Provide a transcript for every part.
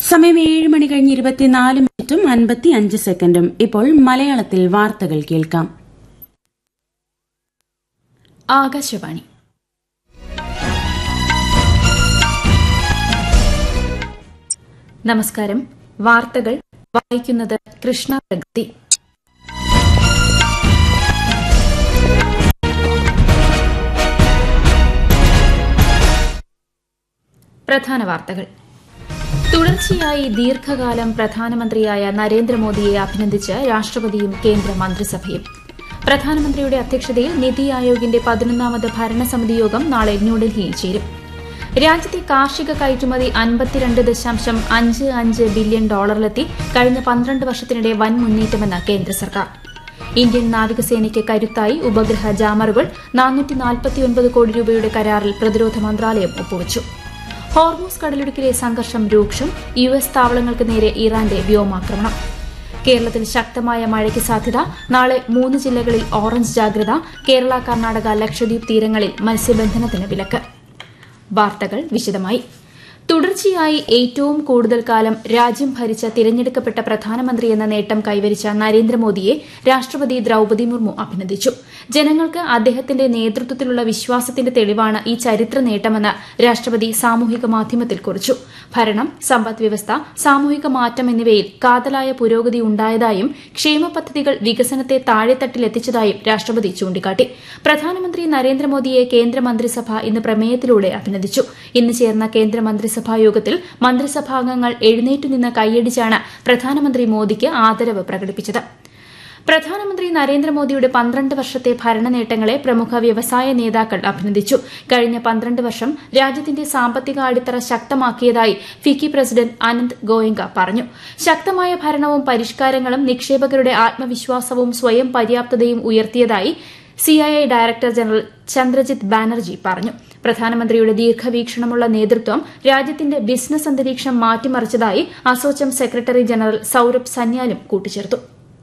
സമയം ഏഴ് മണി കഴിഞ്ഞ് ഇരുപത്തിനാല് മിനിറ്റും അൻപത്തി അഞ്ച് സെക്കൻഡും ഇപ്പോൾ മലയാളത്തിൽ വാർത്തകൾ കേൾക്കാം ആകാശവാണി നമസ്കാരം വാർത്തകൾ വായിക്കുന്നത് കൃഷ്ണ പ്രഗതി പ്രധാന വാർത്തകൾ തുടർച്ചയായി ദീർഘകാലം പ്രധാനമന്ത്രിയായ നരേന്ദ്രമോദിയെ അഭിനന്ദിച്ച് രാഷ്ട്രപതിയും കേന്ദ്ര മന്ത്രിസഭയും പ്രധാനമന്ത്രിയുടെ അധ്യക്ഷതയിൽ നിതി ആയോഗിന്റെ പതിനൊന്നാമത് ഭരണസമിതി യോഗം നാളെ ന്യൂഡൽഹിയിൽ ചേരും രാജ്യത്തെ കാർഷിക കയറ്റുമതി അൻപത്തിരണ്ട് ദശാംശം അഞ്ച് അഞ്ച് ബില്യൺ ഡോളറിലെത്തി കഴിഞ്ഞ പന്ത്രണ്ട് വർഷത്തിനിടെ വൻ മുന്നേറ്റമെന്ന് കേന്ദ്ര സർക്കാർ ഇന്ത്യൻ നാവികസേനയ്ക്ക് കരുത്തായി ഉപഗ്രഹ ജാമറുകൾ നാനൂറ്റി കോടി രൂപയുടെ കരാറിൽ പ്രതിരോധ മന്ത്രാലയം ഒപ്പുവച്ചു ഹോർമൂസ് കടലിടുക്കിലെ സംഘർഷം രൂക്ഷം യു എസ് താവളങ്ങൾക്ക് നേരെ ഇറാന്റെ വ്യോമാക്രമണം കേരളത്തിൽ ശക്തമായ മഴയ്ക്ക് സാധ്യത നാളെ മൂന്ന് ജില്ലകളിൽ ഓറഞ്ച് ജാഗ്രത കേരള കർണാടക ലക്ഷദ്വീപ് തീരങ്ങളിൽ മത്സ്യബന്ധനത്തിന് വിലക്ക് വാർത്തകൾ വിശദമായി തുടർച്ചയായി ഏറ്റവും കൂടുതൽ കാലം രാജ്യം ഭരിച്ച തിരഞ്ഞെടുക്കപ്പെട്ട പ്രധാനമന്ത്രി എന്ന നേട്ടം കൈവരിച്ച നരേന്ദ്രമോദിയെ രാഷ്ട്രപതി ദ്രൌപതി മുർമു അഭിനന്ദിച്ചു ജനങ്ങൾക്ക് അദ്ദേഹത്തിന്റെ നേതൃത്വത്തിലുള്ള വിശ്വാസത്തിന്റെ തെളിവാണ് ഈ ചരിത്ര നേട്ടമെന്ന് രാഷ്ട്രപതി സാമൂഹിക മാധ്യമത്തിൽ കുറിച്ചു ഭരണം സമ്പദ് വ്യവസ്ഥ സാമൂഹിക മാറ്റം എന്നിവയിൽ കാതലായ പുരോഗതി ഉണ്ടായതായും ക്ഷേമ പദ്ധതികൾ വികസനത്തെ താഴെത്തട്ടിലെത്തിച്ചതായും രാഷ്ട്രപതി ചൂണ്ടിക്കാട്ടി പ്രധാനമന്ത്രി നരേന്ദ്രമോദിയെ കേന്ദ്രമന്ത്രിസഭ ഇന്ന് പ്രമേയത്തിലൂടെ അഭിനന്ദിച്ചു ഇന്ന് ചേർന്ന കേന്ദ്രമന്ത്രിസഭാ യോഗത്തിൽ മന്ത്രിസഭാംഗങ്ങൾ എഴുന്നേറ്റുനിന്ന് കൈയടിച്ചാണ് പ്രധാനമന്ത്രി മോദിക്ക് ആദരവ് പ്രകടിപ്പിച്ചത് പ്രധാനമന്ത്രി നരേന്ദ്രമോദിയുടെ പന്ത്രണ്ട് വർഷത്തെ ഭരണ നേട്ടങ്ങളെ പ്രമുഖ വ്യവസായ നേതാക്കൾ അഭിനന്ദിച്ചു കഴിഞ്ഞ പന്ത്രണ്ട് വർഷം രാജ്യത്തിന്റെ സാമ്പത്തിക അടിത്തറ ശക്തമാക്കിയതായി ഫിക്കി പ്രസിഡന്റ് അനന്ത് ഗോയങ്ക പറഞ്ഞു ശക്തമായ ഭരണവും പരിഷ്കാരങ്ങളും നിക്ഷേപകരുടെ ആത്മവിശ്വാസവും സ്വയം പര്യാപ്തതയും ഉയർത്തിയതായി CII director general Chandrajit Banerjee പറഞ്ഞു പ്രധാനമന്ത്രിയുടെ ദീർഘവീക്ഷണമുള്ള നേതൃത്വം രാജ്യത്തിന്റെ ബിസിനസ് അന്തരീക്ഷം മാറ്റിമറിച്ചതായി അസോച്ചം സെക്രട്ടറി ജനറൽ സൌരഭ് സന്യാലും കൂട്ടിച്ചേർത്തു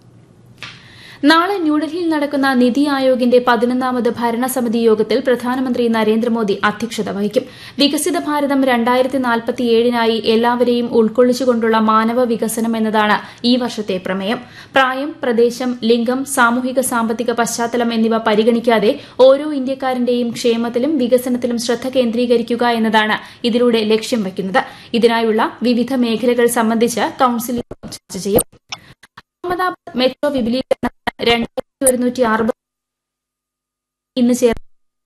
നാളെ ന്യൂഡൽഹിയിൽ നടക്കുന്ന നിതി ആയോഗിന്റെ പതിനൊന്നാമത് ഭരണസമിതി യോഗത്തിൽ പ്രധാനമന്ത്രി നരേന്ദ്രമോദി അധ്യക്ഷത വഹിക്കും വികസിത ഭാരതം രണ്ടായിരത്തി നാൽപ്പത്തിയേഴിനായി എല്ലാവരെയും ഉൾക്കൊള്ളിച്ചുകൊണ്ടുള്ള മാനവ വികസനം എന്നതാണ് ഈ വർഷത്തെ പ്രമേയം പ്രായം പ്രദേശം ലിംഗം സാമൂഹിക സാമ്പത്തിക പശ്ചാത്തലം എന്നിവ പരിഗണിക്കാതെ ഓരോ ഇന്ത്യക്കാരന്റെയും ക്ഷേമത്തിലും വികസനത്തിലും ശ്രദ്ധ കേന്ദ്രീകരിക്കുക എന്നതാണ് ഇതിലൂടെ ലക്ഷ്യം വയ്ക്കുന്നത് ഇതിനായുള്ള വിവിധ മേഖലകൾ സംബന്ധിച്ച് കൌൺസിൽ ചർച്ച ചെയ്യും അഹമ്മദാബാദ് മെട്രോ വിപുലീകരണം രണ്ടായിരത്തി ഒരുന്നൂറ്റി അറുപത് ഇന്ന് ചേർന്ന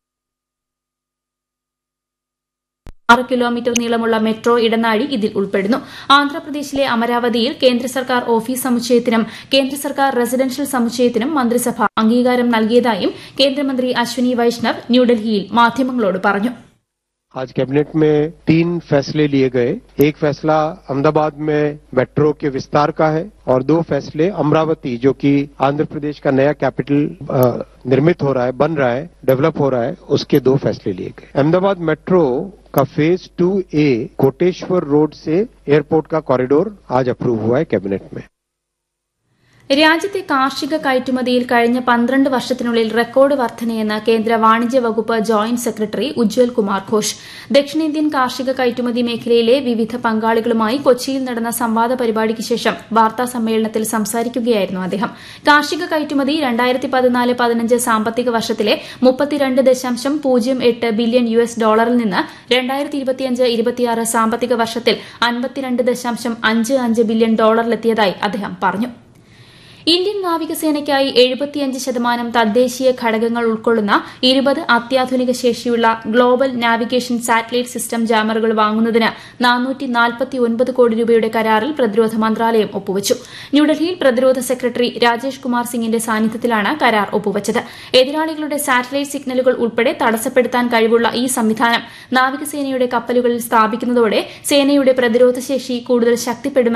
ആറ് കിലോമീറ്റർ നീളമുള്ള മെട്രോ ഇടനാഴി ഇതിൽ ഉൾപ്പെടുന്നു ആന്ധ്രാപ്രദേശിലെ അമരാവതിയിൽ കേന്ദ്ര സർക്കാർ ഓഫീസ് സമുച്ചയത്തിനും കേന്ദ്ര സർക്കാർ റെസിഡൻഷ്യൽ സമുച്ചയത്തിനും മന്ത്രിസഭ അംഗീകാരം നൽകിയതായും കേന്ദ്രമന്ത്രി അശ്വിനി വൈഷ്ണവ് ന്യൂഡൽഹിയിൽ മാധ്യമങ്ങളോട് പറഞ്ഞു आज कैबिनेट में तीन फैसले लिए गए एक फैसला अहमदाबाद में मेट्रो के विस्तार का है और दो फैसले अमरावती जो कि आंध्र प्रदेश का नया कैपिटल निर्मित हो रहा है बन रहा है डेवलप हो रहा है उसके दो फैसले लिए गए अहमदाबाद मेट्रो का phase two A Koteshwar road से एयरपोर्ट का कॉरिडोर आज अप्रूव हुआ है कैबिनेट में രാജ്യത്തെ കാർഷിക കയറ്റുമതിയിൽ കഴിഞ്ഞ പന്ത്രണ്ട് വർഷത്തിനുള്ളിൽ റെക്കോർഡ് വർധനയെന്ന് കേന്ദ്ര വാണിജ്യ വകുപ്പ് ജോയിന്റ് സെക്രട്ടറി ഉജ്വൽ കുമാർ ഘോഷ് ദക്ഷിണേന്ത്യൻ കാർഷിക കയറ്റുമതി മേഖലയിലെ വിവിധ പങ്കാളികളുമായി കൊച്ചിയിൽ നടന്ന സംവാദ പരിപാടിക്ക് ശേഷം വാർത്താ സമ്മേളനത്തിൽ സംസാരിക്കുകയായിരുന്നു അദ്ദേഹം കാർഷിക കയറ്റുമതി രണ്ടായിരത്തി പതിനാല് പതിനഞ്ച് സാമ്പത്തിക വർഷത്തിലെ മുപ്പത്തിരണ്ട് ദശാംശം പൂജ്യം എട്ട് ബില്യൺ യു എസ് ഡോളറിൽ നിന്ന് രണ്ടായിരത്തി ഇരുപത്തിയഞ്ച് ഇരുപത്തിയാറ് സാമ്പത്തിക വർഷത്തിൽ അൻപത്തിരണ്ട് ദശാംശം അഞ്ച് അഞ്ച് ബില്യൺ ഡോളറിലെത്തിയതായി അദ്ദേഹം പറഞ്ഞു ഇന്ത്യൻ നാവികസേനയ്ക്കായി എഴുപത്തിയഞ്ച് ശതമാനം തദ്ദേശീയ ഘടകങ്ങൾ ഉൾക്കൊള്ളുന്ന ഇരുപത് അത്യാധുനിക ശേഷിയുള്ള ഗ്ലോബൽ നാവിഗേഷൻ സാറ്റലൈറ്റ് സിസ്റ്റം ജാമറുകൾ വാങ്ങുന്നതിന് നാനൂറ്റി കോടി രൂപയുടെ കരാറിൽ പ്രതിരോധ മന്ത്രാലയം ഒപ്പുവച്ചു ന്യൂഡൽഹിയിൽ പ്രതിരോധ സെക്രട്ടറി രാജേഷ് കുമാർ സിംഗിന്റെ സാന്നിധ്യത്തിലാണ് കരാർ ഒപ്പുവച്ചത് എതിരാളികളുടെ സാറ്റലൈറ്റ് സിഗ്നലുകൾ ഉൾപ്പെടെ തടസ്സപ്പെടുത്താൻ കഴിവുള്ള ഈ സംവിധാനം നാവികസേനയുടെ കപ്പലുകളിൽ സ്ഥാപിക്കുന്നതോടെ സേനയുടെ പ്രതിരോധ ശേഷി കൂടുതൽ ശക്തിപ്പെടും